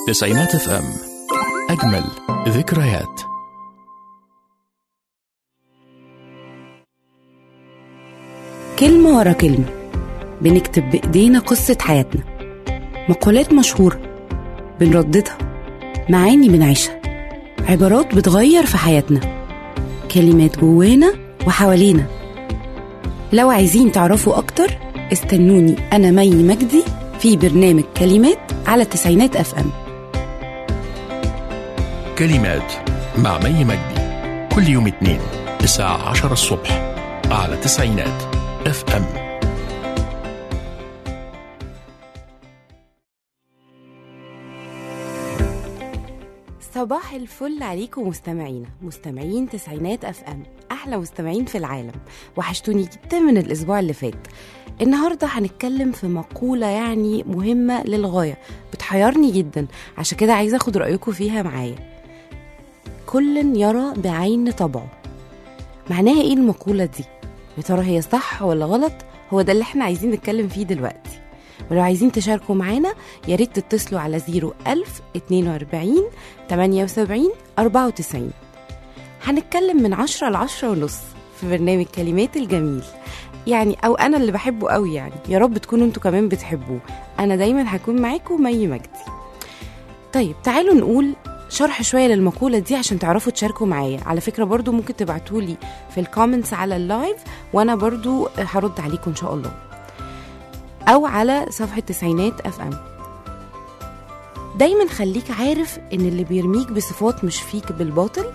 تسعينات اف ام أجمل ذكريات كلمة ورا كلمة بنكتب بإيدينا قصة حياتنا مقولات مشهورة بنرددها معاني بنعيشها عبارات بتغير في حياتنا كلمات جوانا وحوالينا لو عايزين تعرفوا أكتر استنوني أنا مي مجدي في برنامج كلمات على تسعينات أف أم كلمات مع مي مجدي كل يوم اثنين الساعة 10 الصبح على تسعينات اف ام صباح الفل عليكم مستمعينا مستمعين تسعينات اف ام احلى مستمعين في العالم وحشتوني جدا من الاسبوع اللي فات النهارده هنتكلم في مقوله يعني مهمه للغايه بتحيرني جدا عشان كده عايزه اخد رايكم فيها معايا كل يرى بعين طبعه معناها ايه المقوله دي يا ترى هي صح ولا غلط هو ده اللي احنا عايزين نتكلم فيه دلوقتي ولو عايزين تشاركوا معانا يا ريت تتصلوا على 01000 42 78 94 هنتكلم من 10 ل 10 ونص في برنامج كلمات الجميل يعني او انا اللي بحبه قوي يعني يا رب تكونوا انتوا كمان بتحبوه انا دايما هكون معاكم مي مجدي طيب تعالوا نقول شرح شويه للمقوله دي عشان تعرفوا تشاركوا معايا على فكره برضو ممكن تبعتولي في الكومنتس على اللايف وانا برضو هرد عليكم ان شاء الله او على صفحه تسعينات اف ام دايما خليك عارف ان اللي بيرميك بصفات مش فيك بالباطل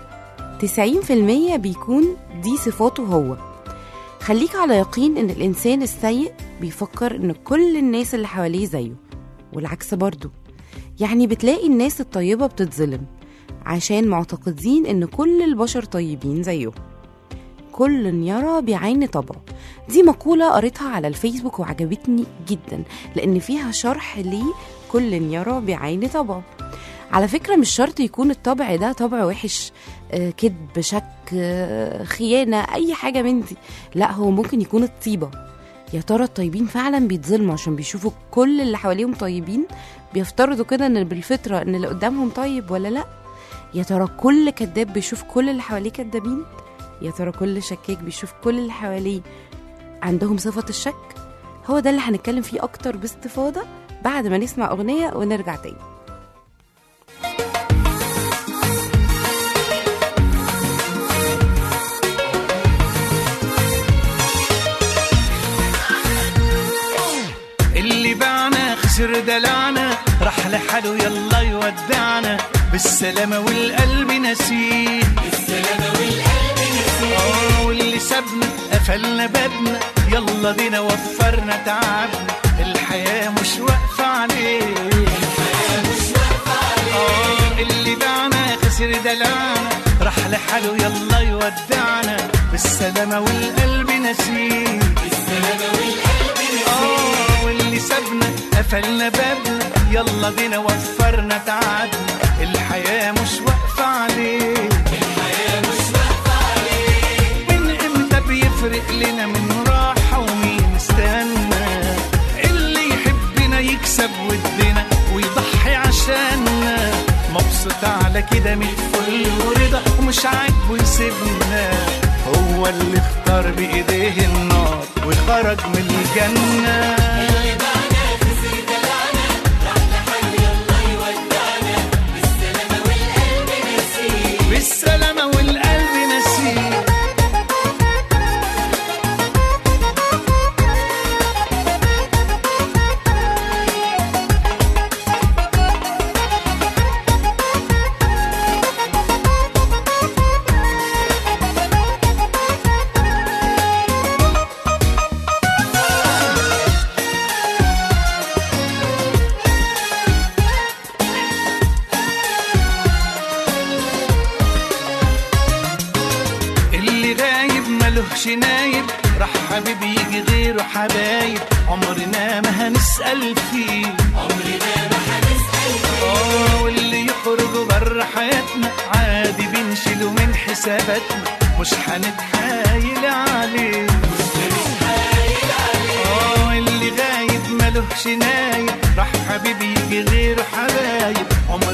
90% بيكون دي صفاته هو خليك على يقين ان الانسان السيء بيفكر ان كل الناس اللي حواليه زيه والعكس برضه يعني بتلاقي الناس الطيبة بتتظلم عشان معتقدين ان كل البشر طيبين زيه كل يرى بعين طبعه دي مقولة قريتها على الفيسبوك وعجبتني جدا لأن فيها شرح ليه كل يرى بعين طبعه على فكرة مش شرط يكون الطبع ده طبع وحش آه، كذب شك آه، خيانة أي حاجة من دي لا هو ممكن يكون الطيبة يا ترى الطيبين فعلا بيتظلموا عشان بيشوفوا كل اللي حواليهم طيبين بيفترضوا كده ان بالفطرة ان اللي قدامهم طيب ولا لا يا ترى كل كذاب بيشوف كل اللي حواليه كذابين يا ترى كل شكاك بيشوف كل اللي حواليه عندهم صفة الشك هو ده اللي هنتكلم فيه أكتر باستفاضة بعد ما نسمع أغنية ونرجع تاني اللي باعنا خسر دلعنا راح لحاله يلا يودعنا بالسلامة والقلب نسيه بالسلامة والقلب نسيه اه واللي سابنا قفلنا بابنا يلا بينا وفرنا تعبنا الحياة مش واقفة عليه الحياة مش واقفة عليه اه اللي باعنا خسر دلعنا راح لحاله يلا يودعنا بالسلامة والقلب نسيه بالسلامة والقلب نسيه اه واللي سابنا قفلنا بابنا يلا بينا وفرنا تعبنا الحياة مش واقفة عليه الحياة مش واقفة عليه من امتى بيفرق لنا من راحة ومين استنى اللي يحبنا يكسب ودنا ويضحي عشاننا مبسوط على كده من الفل ورضا ومش عاجبه يسيبنا هو اللي اختار بايديه النار وخرج من الجنه بالسلامة والقلب نسيه اللي غايب ملهش نايب راح حبيبي يجي غيره حبايب عمرنا ما هنسأل فيه عمرنا ما هنسأل فيه اه واللي يخرج بره حياتنا عادي بنشيله من حساباتنا مش هنتحايل عليه اه اللي غايب ملهش نايب راح حبيبي يجي غيره حبايب عمر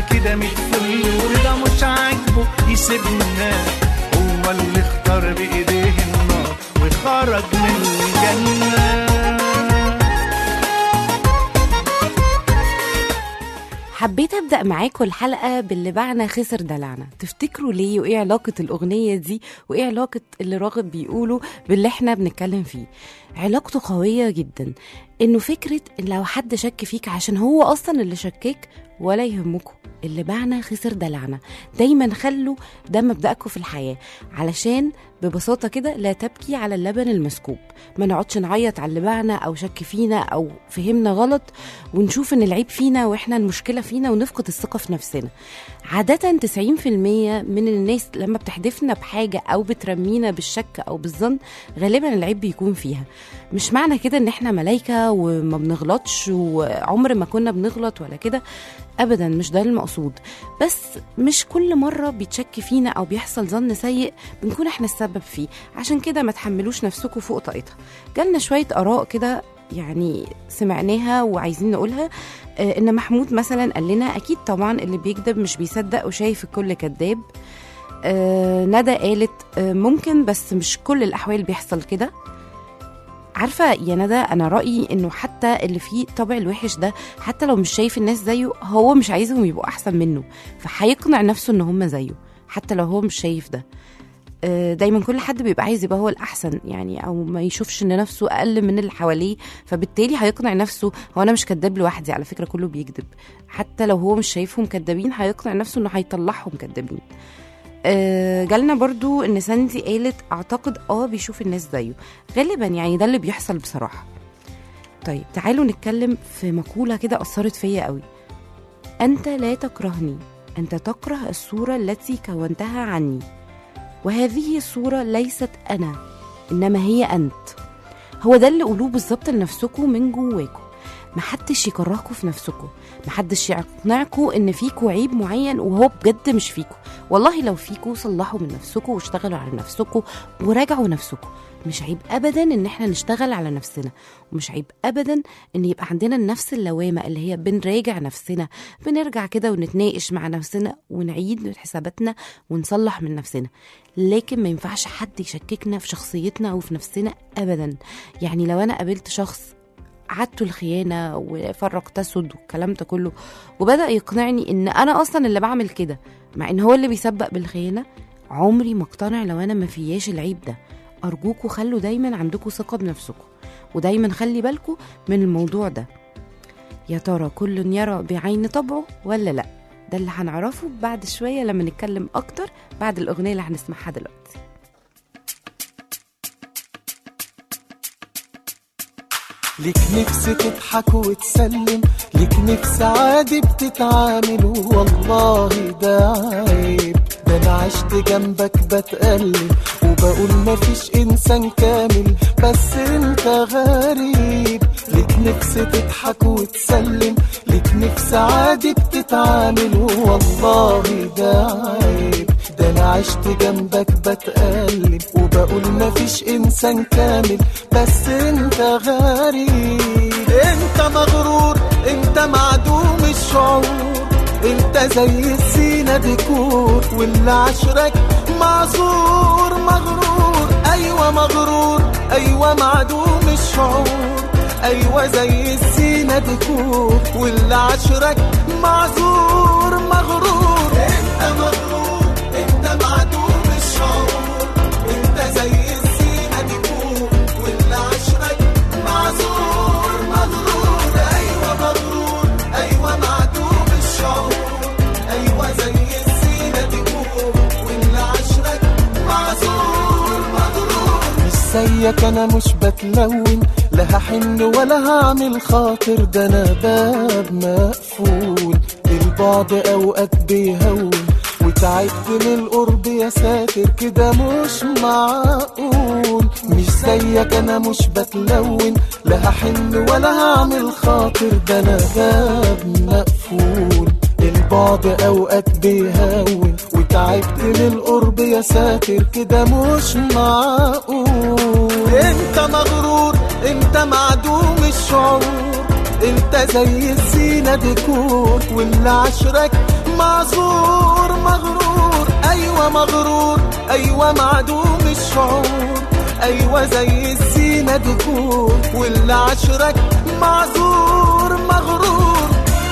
كده متفل ورضا مش عاجبه يسيبنا هو اللي اختار بايديه النار وخرج من الجنه حبيت ابدا معاكم الحلقه باللي بعنا خسر دلعنا تفتكروا ليه وايه علاقه الاغنيه دي وايه علاقه اللي راغب بيقوله باللي احنا بنتكلم فيه علاقته قويه جدا انه فكره ان لو حد شك فيك عشان هو اصلا اللي شكك ولا يهمكم اللي بعنا خسر دلعنا دايما خلوا ده مبدأكم في الحياة علشان ببساطة كده لا تبكي على اللبن المسكوب ما نقعدش نعيط على اللي بعنا أو شك فينا أو فهمنا غلط ونشوف إن العيب فينا وإحنا المشكلة فينا ونفقد الثقة في نفسنا عادة 90% من الناس لما بتحدفنا بحاجة أو بترمينا بالشك أو بالظن غالبا العيب بيكون فيها مش معنى كده إن إحنا ملايكة وما بنغلطش وعمر ما كنا بنغلط ولا كده ابدا مش ده المقصود بس مش كل مره بيتشك فينا او بيحصل ظن سيء بنكون احنا السبب فيه عشان كده ما تحملوش نفسكم فوق طاقتها جالنا شويه اراء كده يعني سمعناها وعايزين نقولها آه ان محمود مثلا قال لنا اكيد طبعا اللي بيكذب مش بيصدق وشايف الكل كذاب آه ندى قالت آه ممكن بس مش كل الاحوال بيحصل كده عارفه يا ندى انا رايي انه حتى اللي فيه طبع الوحش ده حتى لو مش شايف الناس زيه هو مش عايزهم يبقوا احسن منه فهيقنع نفسه ان هم زيه حتى لو هو مش شايف ده آه، دايما كل حد بيبقى عايز يبقى هو الاحسن يعني او ما يشوفش ان نفسه اقل من اللي حواليه فبالتالي هيقنع نفسه هو انا مش كداب لوحدي على فكره كله بيكذب حتى لو هو مش شايفهم كدابين هيقنع نفسه انه هيطلعهم كدابين آه، جالنا برضو ان ساندي قالت اعتقد اه بيشوف الناس زيه غالبا يعني ده اللي بيحصل بصراحه طيب تعالوا نتكلم في مقوله كده اثرت فيا قوي انت لا تكرهني انت تكره الصوره التي كونتها عني وهذه الصوره ليست انا انما هي انت هو ده اللي قولوه بالظبط لنفسكم من جواكم محدش يكرهكم في نفسكم محدش يقنعكم ان فيكوا عيب معين وهو بجد مش فيكوا والله لو فيكوا صلحوا من نفسكم واشتغلوا على نفسكم وراجعوا نفسكم مش عيب ابدا ان احنا نشتغل على نفسنا ومش عيب ابدا ان يبقى عندنا النفس اللوامه اللي هي بنراجع نفسنا بنرجع كده ونتناقش مع نفسنا ونعيد حساباتنا ونصلح من نفسنا لكن ما ينفعش حد يشككنا في شخصيتنا وفي نفسنا ابدا يعني لو انا قابلت شخص عادته الخيانة وفرق تسد والكلام ده كله وبدأ يقنعني إن أنا أصلا اللي بعمل كده مع إن هو اللي بيسبق بالخيانة عمري ما اقتنع لو أنا ما فياش العيب ده أرجوكوا خلوا دايما عندكم ثقة بنفسكم ودايما خلي بالكم من الموضوع ده يا ترى كل يرى بعين طبعه ولا لأ ده اللي هنعرفه بعد شوية لما نتكلم أكتر بعد الأغنية اللي هنسمعها دلوقتي ليك نفس تضحك وتسلم ليك نفس عادي بتتعامل والله ده عيب ده انا عشت جنبك بتألم وبقول مفيش انسان كامل بس انت غريب ليك نفس تضحك وتسلم ليك نفس عادي بتتعامل والله ده عيب ده انا عشت جنبك بتألم وبقول مفيش انسان كامل بس انت غريب انت مغرور انت معدوم الشعور انت زي السينا ديكور واللي عشرك معذور مغرور ايوه مغرور ايوه معدوم الشعور ايوه زي السينا ديكور واللي عشرك معذور مغرور انت مغرور انت معدوم الشعور انت زي السينا ديكور واللي عشرك معذور مغرور ايوه مغرور ايوه معدوم الشعور ايوه زي السينا ديكور واللي عشرك معذور مغرور مش زيك انا مش بتلون لا هحن ولا هعمل خاطر ده انا باب مقفول البعد اوقات بيهون وتعبت من القرب يا ساتر كده مش معقول مش زيك انا مش بتلون لا هحن ولا هعمل خاطر ده انا باب مقفول البعد اوقات بيهون وتعبت من القرب يا ساتر كده مش معقول انت مغرور انت معدوم الشعور انت زي الزينة ديكور واللي عشرك معذور مغرور ايوه مغرور ايوه معدوم الشعور ايوه زي الزينة ديكور واللي عشرك معذور مغرور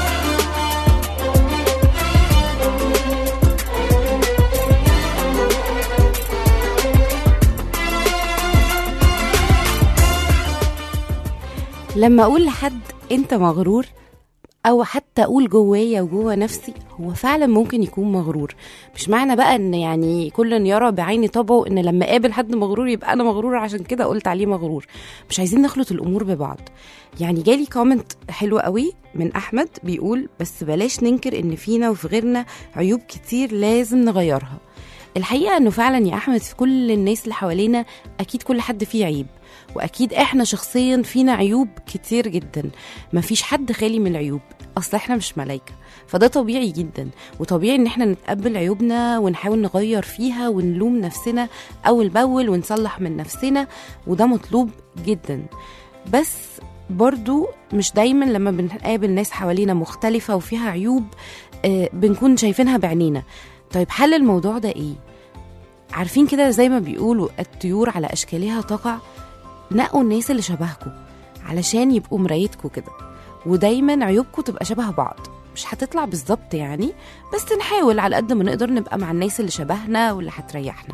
لما اقول لحد انت مغرور او حتى اقول جوايا وجوا نفسي هو فعلا ممكن يكون مغرور مش معنى بقى ان يعني كل يرى بعين طبعه ان لما اقابل حد مغرور يبقى انا مغرور عشان كده قلت عليه مغرور مش عايزين نخلط الامور ببعض يعني جالي كومنت حلو قوي من احمد بيقول بس بلاش ننكر ان فينا وفي غيرنا عيوب كتير لازم نغيرها الحقيقه انه فعلا يا احمد في كل الناس اللي حوالينا اكيد كل حد فيه عيب واكيد احنا شخصيا فينا عيوب كتير جدا مفيش حد خالي من العيوب اصل احنا مش ملايكه فده طبيعي جدا وطبيعي ان احنا نتقبل عيوبنا ونحاول نغير فيها ونلوم نفسنا اول باول ونصلح من نفسنا وده مطلوب جدا بس برضو مش دايما لما بنقابل ناس حوالينا مختلفة وفيها عيوب آه، بنكون شايفينها بعينينا طيب حل الموضوع ده ايه عارفين كده زي ما بيقولوا الطيور على اشكالها تقع نقوا الناس اللي شبهكم علشان يبقوا مرايتكم كده ودايما عيوبكم تبقى شبه بعض مش هتطلع بالظبط يعني بس نحاول على قد ما نقدر نبقى مع الناس اللي شبهنا واللي هتريحنا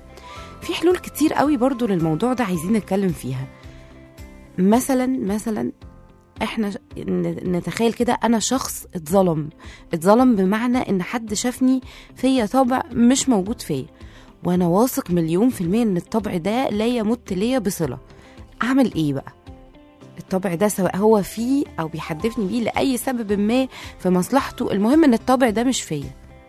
في حلول كتير قوي برضو للموضوع ده عايزين نتكلم فيها مثلا مثلا احنا ش- ن- نتخيل كده انا شخص اتظلم اتظلم بمعنى ان حد شافني فيا طبع مش موجود فيا وانا واثق مليون في المية ان الطبع ده لا يمت ليا بصلة اعمل ايه بقى الطبع ده سواء هو فيه او بيحدفني بيه لاي سبب ما في مصلحته المهم ان الطبع ده مش فيا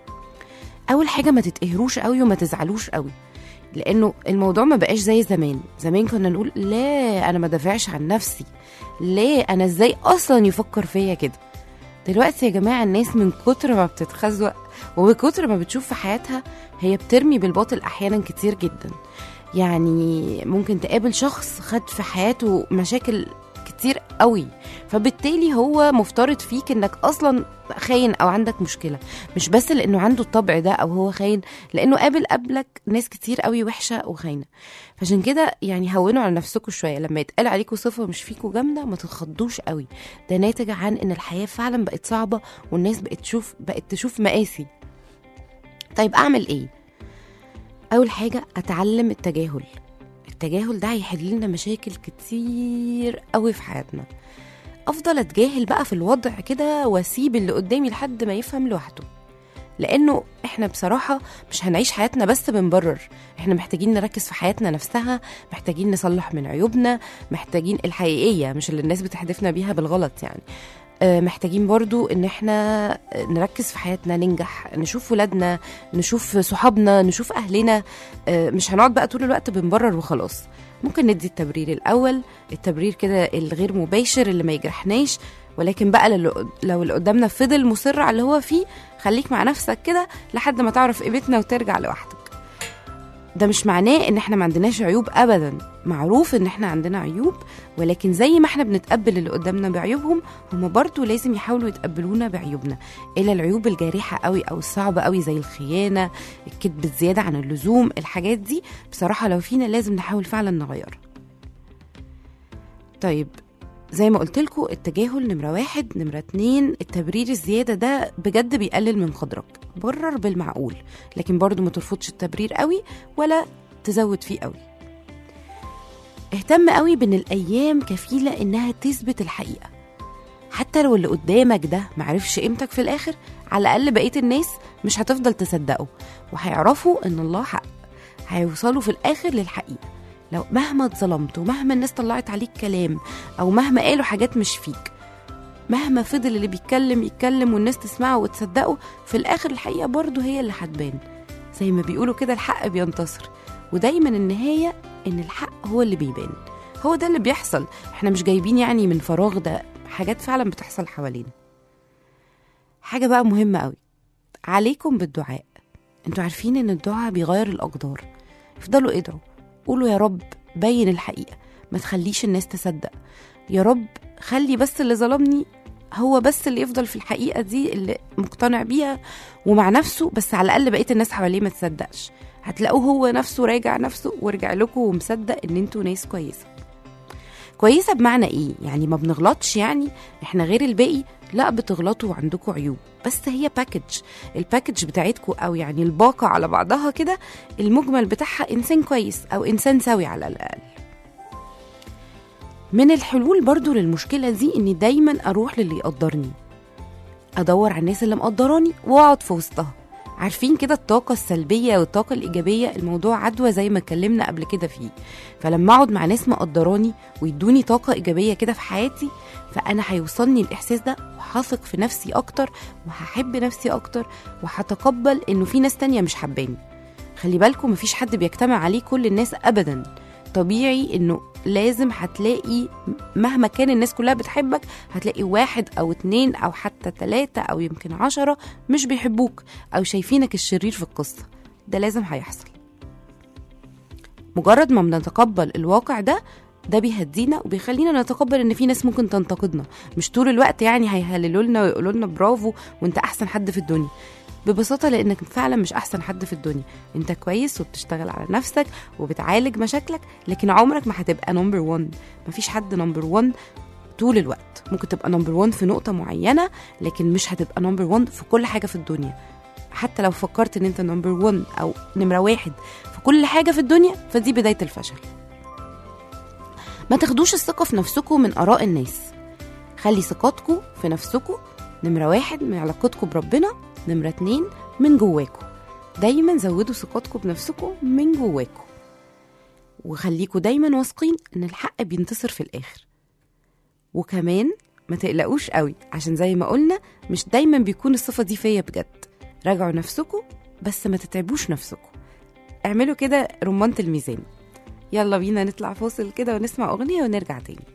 اول حاجه ما تتقهروش قوي وما تزعلوش قوي لانه الموضوع ما بقاش زي زمان زمان كنا نقول لا انا ما دافعش عن نفسي ليه انا ازاي اصلا يفكر فيا كده دلوقتي يا جماعه الناس من كتر ما بتتخزوق وبكتر ما بتشوف في حياتها هي بترمي بالباطل احيانا كتير جدا يعني ممكن تقابل شخص خد في حياته مشاكل كتير قوي فبالتالي هو مفترض فيك انك اصلا خاين او عندك مشكله مش بس لانه عنده الطبع ده او هو خاين لانه قابل قبلك ناس كتير قوي وحشه وخاينه فعشان كده يعني هونوا على نفسكم شويه لما يتقال عليكم صفه مش فيكم جامده ما تتخضوش قوي ده ناتج عن ان الحياه فعلا بقت صعبه والناس بقت تشوف بقت تشوف مقاسي طيب اعمل ايه اول حاجه اتعلم التجاهل التجاهل ده هيحل لنا مشاكل كتير قوي في حياتنا افضل اتجاهل بقى في الوضع كده واسيب اللي قدامي لحد ما يفهم لوحده لانه احنا بصراحه مش هنعيش حياتنا بس بنبرر احنا محتاجين نركز في حياتنا نفسها محتاجين نصلح من عيوبنا محتاجين الحقيقيه مش اللي الناس بتحدفنا بيها بالغلط يعني آه، محتاجين برضو ان احنا نركز في حياتنا ننجح نشوف ولادنا نشوف صحابنا نشوف اهلنا آه، مش هنقعد بقى طول الوقت بنبرر وخلاص ممكن ندي التبرير الاول التبرير كده الغير مباشر اللي ما يجرحناش ولكن بقى للي- لو اللي قدامنا فضل مصر على اللي هو فيه خليك مع نفسك كده لحد ما تعرف قيمتنا وترجع لوحدك ده مش معناه ان احنا ما عندناش عيوب ابدا معروف ان احنا عندنا عيوب ولكن زي ما احنا بنتقبل اللي قدامنا بعيوبهم هما برضو لازم يحاولوا يتقبلونا بعيوبنا الا العيوب الجارحه قوي او الصعبه قوي زي الخيانه الكذب الزياده عن اللزوم الحاجات دي بصراحه لو فينا لازم نحاول فعلا نغيرها طيب زي ما قلت لكم التجاهل نمرة واحد نمرة اتنين التبرير الزيادة ده بجد بيقلل من قدرك برر بالمعقول لكن برضو ما ترفضش التبرير قوي ولا تزود فيه قوي اهتم قوي بان الايام كفيلة انها تثبت الحقيقة حتى لو اللي قدامك ده معرفش قيمتك في الاخر على الاقل بقية الناس مش هتفضل تصدقه وهيعرفوا ان الله حق هيوصلوا في الاخر للحقيقة لو مهما اتظلمت ومهما الناس طلعت عليك كلام او مهما قالوا حاجات مش فيك مهما فضل اللي بيتكلم يتكلم والناس تسمعه وتصدقه في الاخر الحقيقه برضه هي اللي هتبان زي ما بيقولوا كده الحق بينتصر ودايما النهايه ان الحق هو اللي بيبان هو ده اللي بيحصل احنا مش جايبين يعني من فراغ ده حاجات فعلا بتحصل حوالينا حاجه بقى مهمه قوي عليكم بالدعاء انتوا عارفين ان الدعاء بيغير الاقدار افضلوا ادعوا قولوا يا رب بين الحقيقة ما تخليش الناس تصدق يا رب خلي بس اللي ظلمني هو بس اللي يفضل في الحقيقة دي اللي مقتنع بيها ومع نفسه بس على الأقل بقية الناس حواليه ما تصدقش هتلاقوه هو نفسه راجع نفسه ورجع لكم ومصدق ان انتوا ناس كويسة كويسة بمعنى ايه؟ يعني ما بنغلطش يعني احنا غير الباقي لا بتغلطوا وعندكم عيوب بس هي باكج الباكج بتاعتكم او يعني الباقة على بعضها كده المجمل بتاعها انسان كويس او انسان سوي على الاقل من الحلول برضو للمشكلة دي اني دايما اروح للي يقدرني ادور على الناس اللي مقدراني واقعد في وسطها عارفين كده الطاقة السلبية والطاقة الإيجابية الموضوع عدوى زي ما اتكلمنا قبل كده فيه فلما أقعد مع ناس مقدراني ويدوني طاقة إيجابية كده في حياتي فأنا هيوصلني الإحساس ده وهثق في نفسي أكتر وهحب نفسي أكتر وهتقبل إنه في ناس تانية مش حباني خلي بالكم مفيش حد بيجتمع عليه كل الناس أبدا طبيعي إنه لازم هتلاقي مهما كان الناس كلها بتحبك هتلاقي واحد أو اتنين أو حتى تلاتة أو يمكن عشرة مش بيحبوك أو شايفينك الشرير في القصة ده لازم هيحصل مجرد ما بنتقبل الواقع ده ده بيهدينا وبيخلينا نتقبل ان في ناس ممكن تنتقدنا مش طول الوقت يعني هيهللوا لنا ويقولوا لنا برافو وانت احسن حد في الدنيا ببساطة لأنك فعلا مش أحسن حد في الدنيا أنت كويس وبتشتغل على نفسك وبتعالج مشاكلك لكن عمرك ما هتبقى نمبر 1 مفيش حد نمبر 1 طول الوقت ممكن تبقى نمبر 1 في نقطة معينة لكن مش هتبقى نمبر 1 في كل حاجة في الدنيا حتى لو فكرت ان انت نمبر 1 او نمرة واحد في كل حاجة في الدنيا فدي بداية الفشل ما تاخدوش الثقة في نفسكم من آراء الناس خلي ثقتكم في نفسكم نمرة واحد من علاقتكم بربنا نمرة اتنين من جواكم دايما زودوا ثقتكم بنفسكم من جواكم وخليكوا دايما واثقين ان الحق بينتصر في الاخر وكمان ما تقلقوش قوي عشان زي ما قلنا مش دايما بيكون الصفة دي فيا بجد راجعوا نفسكم بس ما تتعبوش نفسكم اعملوا كده رمانة الميزان يلا بينا نطلع فاصل كده ونسمع أغنية ونرجع تاني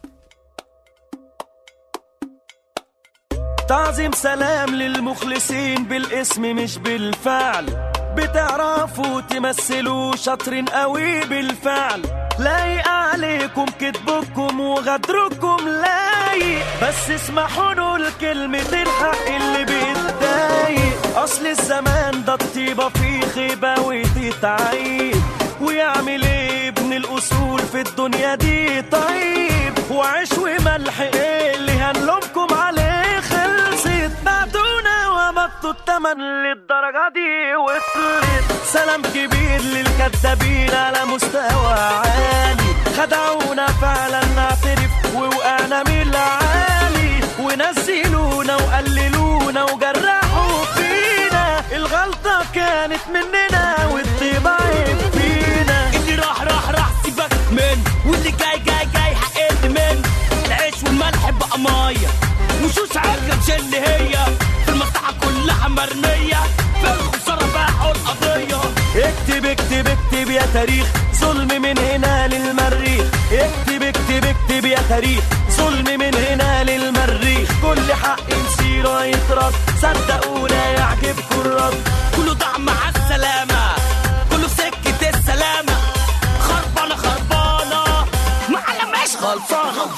تعظيم سلام للمخلصين بالاسم مش بالفعل بتعرفوا تمثلوا شاطرين قوي بالفعل لايق عليكم كذبكم وغدركم لايق بس اسمحوا له لكلمة الحق اللي بيتضايق أصل الزمان ده الطيبة فيه خيبة وتتعيب ويعمل ايه ابن الأصول في الدنيا دي طيب وعيش وملح ايه اللي هنلومكم عليه خلصت بعتونا ومطوا التمن للدرجة دي وصلت سلام كبير للكدابين على مستوى عالي خدعونا فعلا نعترف ووقعنا من العالي ونزلونا وقللونا وجرحوا فينا الغلطة كانت مننا والطيبة عيب فينا اللي راح راح راح سيبك من واللي جاي جاي جاي حققت من العيش والملح بقى ميه وشوش عركة مش اللي هي في المصلحة كلها مرمية في الخسارة باعوا القضية اكتب اكتب اكتب يا تاريخ ظلم من هنا للمريخ اكتب اكتب اكتب يا تاريخ ظلم من هنا للمريخ كل حق مسيره يترد صدقونا يعجبكم الرد كله ضاع مع السلامة كله في سكة السلامة خربانة خربانة معلم مش غلطانة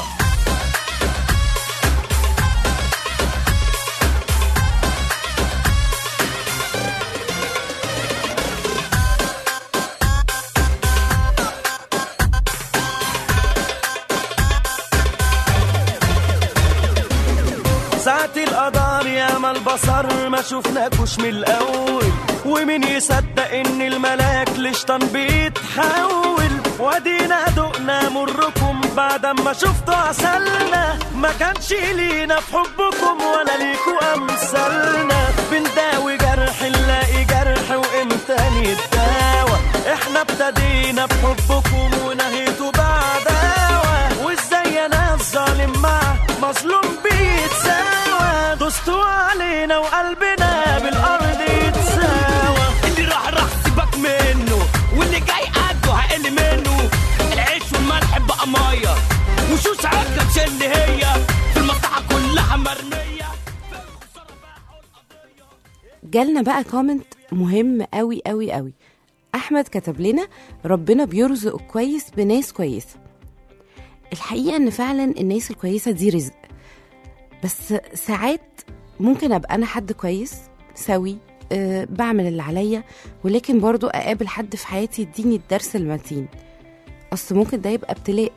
ساعة القدر يا ما البصر ما شفناكوش من الأول ومين يصدق إن الملاك لشطان بيتحول وادينا دقنا مركم بعد ما شفتوا عسلنا ما كانش لينا في حبكم ولا ليكوا أمثالنا بنداوي جرح نلاقي جرح وإمتى نتداوى احنا ابتدينا بحبكم ونهيتوا بعداوة وازاي انا الظالم مع مظلوم بيتساوى دوستوا علينا وقلبنا بالارض يتساوى اللي راح راح سيبك منه واللي جاي قده هقل منه العيش والملح بقى ميه وشوش عركة مش اللي هي في المصلحة كلها مرمية في الخسارة باعوا القضية جالنا بقى كومنت مهم قوي قوي قوي احمد كتب لنا ربنا بيرزق كويس بناس كويسه الحقيقة إن فعلا الناس الكويسة دي رزق بس ساعات ممكن أبقى أنا حد كويس سوي أه بعمل اللي عليا ولكن برضو أقابل حد في حياتي يديني الدرس المتين أصل ممكن ده يبقى ابتلاء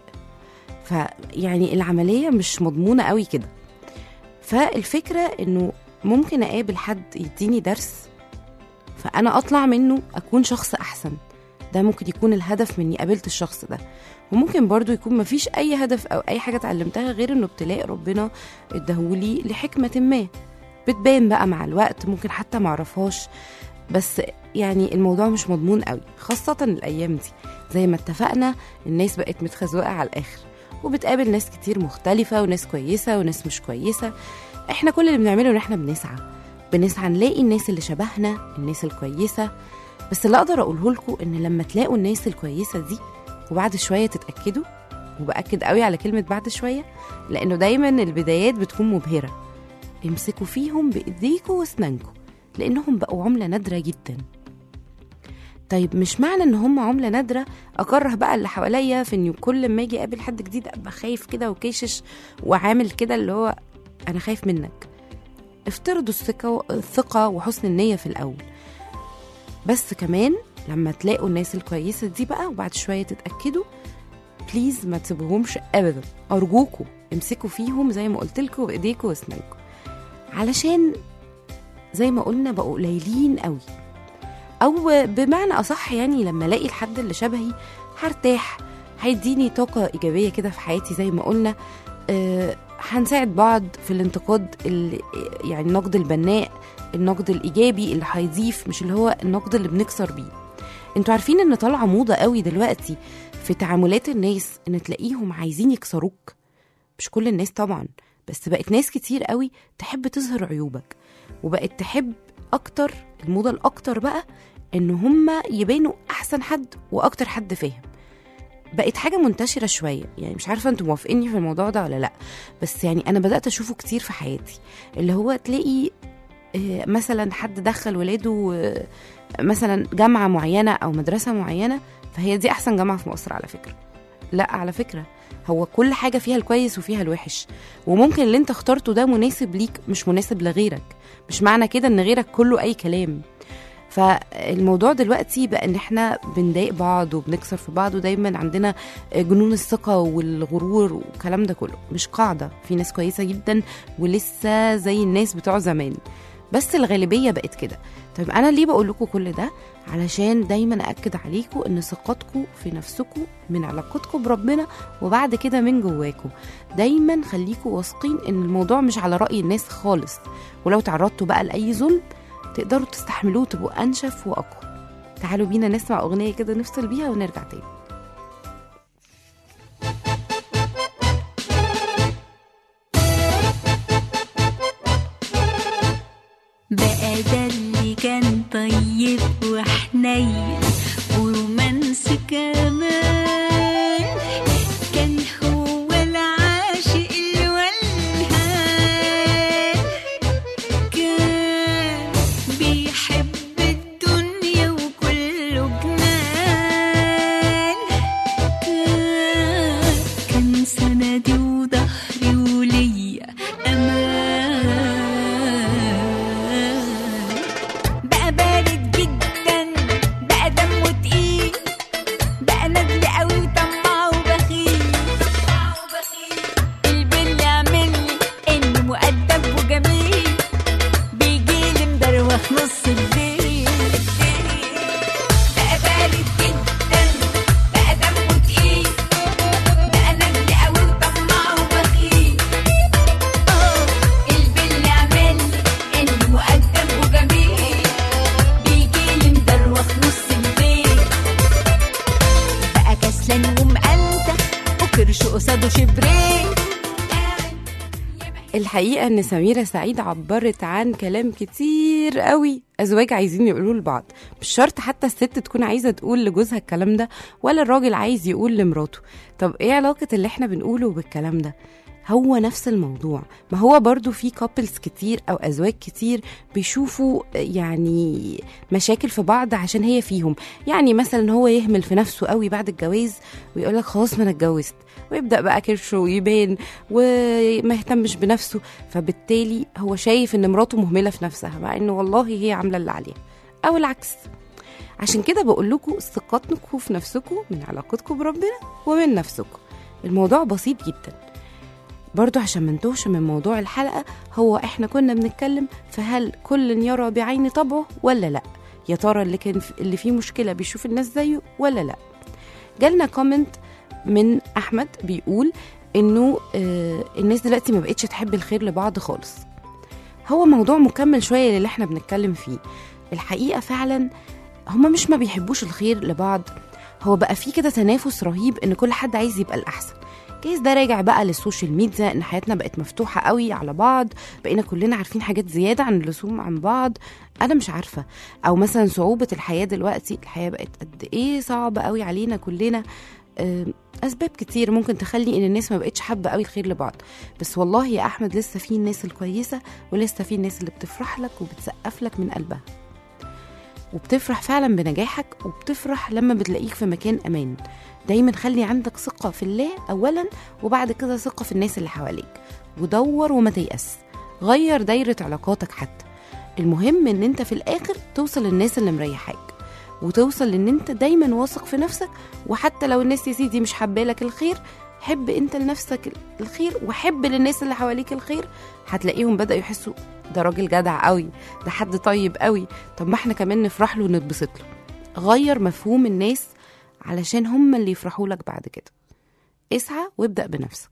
فيعني العملية مش مضمونة قوي كده فالفكرة إنه ممكن أقابل حد يديني درس فأنا أطلع منه أكون شخص أحسن ده ممكن يكون الهدف من إني قابلت الشخص ده وممكن برضو يكون مفيش أي هدف أو أي حاجة اتعلمتها غير إنه ابتلاء ربنا اداهولي لحكمة ما بتبان بقى مع الوقت ممكن حتى معرفهاش بس يعني الموضوع مش مضمون قوي خاصة الأيام دي زي ما اتفقنا الناس بقت متخزوقة على الآخر وبتقابل ناس كتير مختلفة وناس كويسة وناس مش كويسة احنا كل اللي بنعمله ان احنا بنسعى بنسعى نلاقي الناس اللي شبهنا الناس الكويسة بس اللي اقدر اقوله لكم ان لما تلاقوا الناس الكويسة دي وبعد شوية تتأكدوا وبأكد قوي على كلمة بعد شوية لأنه دايما البدايات بتكون مبهرة امسكوا فيهم بإيديكوا واسنانكوا لأنهم بقوا عملة نادرة جدا طيب مش معنى ان هم عمله نادره اكره بقى اللي حواليا في اني كل ما اجي اقابل حد جديد ابقى خايف كده وكيشش وعامل كده اللي هو انا خايف منك افترضوا الثقه الثقه وحسن النيه في الاول بس كمان لما تلاقوا الناس الكويسه دي بقى وبعد شويه تتاكدوا بليز ما تسيبوهمش ابدا ارجوكوا امسكوا فيهم زي ما قلت لكم بايديكوا واسنانكم علشان زي ما قلنا بقوا قليلين قوي او بمعنى اصح يعني لما الاقي الحد اللي شبهي هرتاح هيديني طاقة إيجابية كده في حياتي زي ما قلنا آه، هنساعد بعض في الانتقاد ال- يعني النقد البناء النقد الإيجابي اللي هيضيف مش اللي هو النقد اللي بنكسر بيه انتوا عارفين ان طالعة موضة قوي دلوقتي في تعاملات الناس ان تلاقيهم عايزين يكسروك مش كل الناس طبعا بس بقت ناس كتير قوي تحب تظهر عيوبك وبقت تحب اكتر الموضة الاكتر بقى ان هما يبانوا احسن حد واكتر حد فاهم بقت حاجه منتشره شويه يعني مش عارفه انتوا موافقيني في الموضوع ده ولا لا بس يعني انا بدات اشوفه كتير في حياتي اللي هو تلاقي آه، مثلا حد دخل ولاده آه، مثلا جامعه معينه او مدرسه معينه فهي دي احسن جامعه في مصر على فكره لا على فكره هو كل حاجه فيها الكويس وفيها الوحش وممكن اللي انت اخترته ده مناسب ليك مش مناسب لغيرك مش معنى كده ان غيرك كله اي كلام فالموضوع دلوقتي بقى ان احنا بنضايق بعض وبنكسر في بعض ودايما عندنا جنون الثقة والغرور والكلام ده كله مش قاعدة في ناس كويسة جدا ولسه زي الناس بتوع زمان بس الغالبية بقت كده طيب أنا ليه بقول لكم كل ده علشان دايما أأكد عليكم إن ثقتكم في نفسكم من علاقتكم بربنا وبعد كده من جواكم دايما خليكم واثقين إن الموضوع مش على رأي الناس خالص ولو تعرضتوا بقى لأي ظلم تقدروا تستحملوه وتبقوا أنشف وأقوى تعالوا بينا نسمع أغنية كده نفصل بيها ونرجع تاني بقى ده اللي كان طيب وحنين ورومانسي كمان كان هو العاشق الولهان كان بيحب الدنيا وكله جنان كان كان سندي وظهري وليا امان بقى بارد جدا بقى دمه تقيل بقى ندل قوي وطماع وبخيل البل يعملني انه مؤدب وجميل بيجيلي مدروخ نص الليل بقى بارد جدا بقى دمه تقيل بقى ندل قوي وطماع وبخيل البل يعملني انه مؤدب وجميل بيجيلي مدروخ نص الليل بقى كسلان ومقلتة وكرش قصاده شبرين الحقيقة إن سميرة سعيد عبرت عن كلام كتير قوي أزواج عايزين يقولوه لبعض مش شرط حتى الست تكون عايزة تقول لجوزها الكلام ده ولا الراجل عايز يقول لمراته طب إيه علاقة اللي إحنا بنقوله بالكلام ده هو نفس الموضوع ما هو برضو في كابلز كتير او ازواج كتير بيشوفوا يعني مشاكل في بعض عشان هي فيهم يعني مثلا هو يهمل في نفسه قوي بعد الجواز ويقول لك خلاص ما انا اتجوزت ويبدا بقى كرشه يبان وما يهتمش بنفسه فبالتالي هو شايف ان مراته مهمله في نفسها مع ان والله هي عامله اللي عليها او العكس عشان كده بقول لكم ثقتكم في نفسكم من علاقتكم بربنا ومن نفسكم الموضوع بسيط جدا برضو عشان ما نتوهش من موضوع الحلقة هو احنا كنا بنتكلم في هل كل يرى بعين طبعه ولا لا يا ترى اللي كان في اللي فيه مشكلة بيشوف الناس زيه ولا لا جالنا كومنت من احمد بيقول انه آه الناس دلوقتي ما بقتش تحب الخير لبعض خالص هو موضوع مكمل شوية للي احنا بنتكلم فيه الحقيقة فعلا هما مش ما بيحبوش الخير لبعض هو بقى في كده تنافس رهيب ان كل حد عايز يبقى الاحسن جايز ده راجع بقى للسوشيال ميديا ان حياتنا بقت مفتوحه قوي على بعض بقينا كلنا عارفين حاجات زياده عن اللزوم عن بعض انا مش عارفه او مثلا صعوبه الحياه دلوقتي الحياه بقت قد ايه صعبه قوي علينا كلنا آه، اسباب كتير ممكن تخلي ان الناس ما بقتش حابه قوي الخير لبعض بس والله يا احمد لسه في الناس الكويسه ولسه في الناس اللي بتفرح لك وبتسقف لك من قلبها وبتفرح فعلا بنجاحك وبتفرح لما بتلاقيك في مكان امان دايما خلي عندك ثقة في الله أولا وبعد كده ثقة في الناس اللي حواليك ودور وما تيأس غير دايرة علاقاتك حتى المهم ان انت في الاخر توصل للناس اللي مريحاك وتوصل لان انت دايما واثق في نفسك وحتى لو الناس يا سيدي مش حبالك الخير حب انت لنفسك الخير وحب للناس اللي حواليك الخير هتلاقيهم بدأوا يحسوا ده راجل جدع قوي ده حد طيب قوي طب ما احنا كمان نفرح له ونتبسط له غير مفهوم الناس علشان هم اللي يفرحوا لك بعد كده اسعى وابدأ بنفسك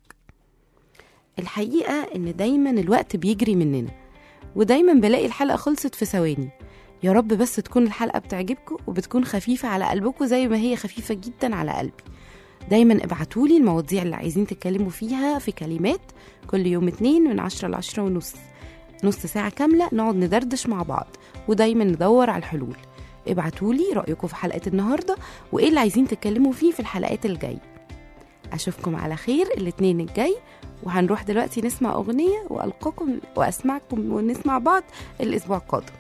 الحقيقة ان دايما الوقت بيجري مننا ودايما بلاقي الحلقة خلصت في ثواني يا رب بس تكون الحلقة بتعجبكم وبتكون خفيفة على قلبكم زي ما هي خفيفة جدا على قلبي دايما ابعتولي المواضيع اللي عايزين تتكلموا فيها في كلمات كل يوم اتنين من عشرة لعشرة ونص نص ساعة كاملة نقعد ندردش مع بعض ودايما ندور على الحلول ابعتولي رأيكم في حلقة النهاردة وإيه اللي عايزين تتكلموا فيه في الحلقات الجاية أشوفكم على خير الاتنين الجاي وهنروح دلوقتي نسمع أغنية وألقاكم وأسمعكم ونسمع بعض الأسبوع القادم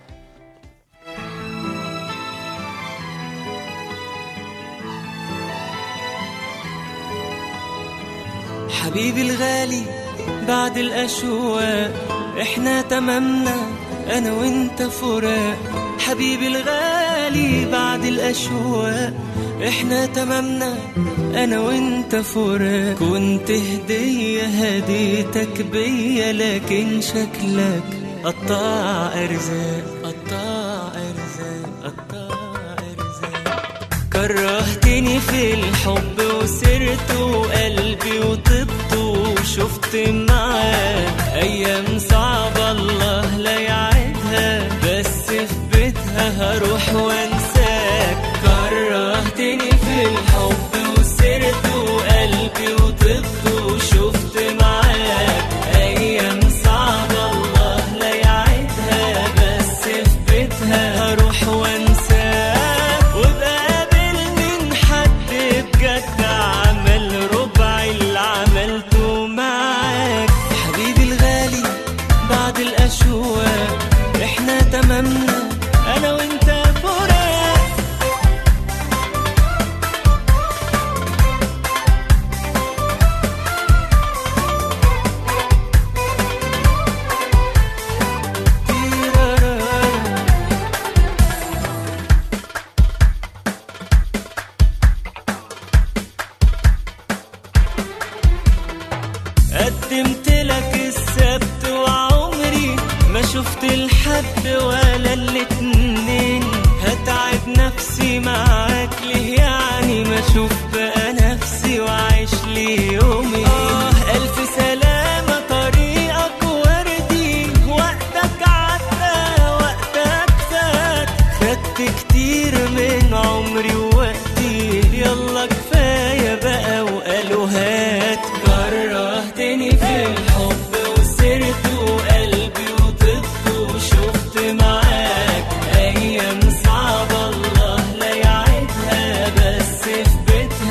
حبيبي الغالي بعد الأشواق احنا تمامنا أنا وأنت فراق حبيبي الغالي بعد الأشواق احنا تمامنا أنا وأنت فراق كنت هدية هديتك بيا لكن شكلك قطع أرزاق قطع أرزاق قطع أرزاق كرهتني في الحب وسرت وقلبي وطبت وشفت معاك ايام صعبة الله لا يعيدها بس في بيتها هروح وانساك كرهتني في الحب وسرت وقلبي وطبت وشفت معاك ايام صعبة الله لا يعيدها بس في بيتها هروح وانساك وبقابل من حد بجد عمل ربع اللي عملته معاك حبيبي الغالي بعد الاشواق احنا تمامنا انا وانت فراق قدمت لك السبت وعمري ما شفت الحد ولا الاتنين هتعب نفسي معاك ليه يعني ما اشوف بقى نفسي واعيش لي يومي آه الف سلامة طريقك وردي وقتك عدى وقتك فات خدت كتير من عمري ووقتي يلا كفاية بقى وقالوا هات كرهتني في الحب وسرت وقلبي وطبت وشفت معاك أيام صعبة الله لا يعيدها بس في بيتها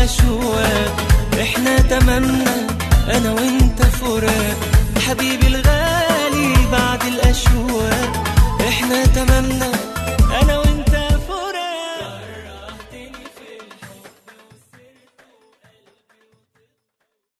اشواق احنا تمامنا انا وانت فراق حبيبي الغالي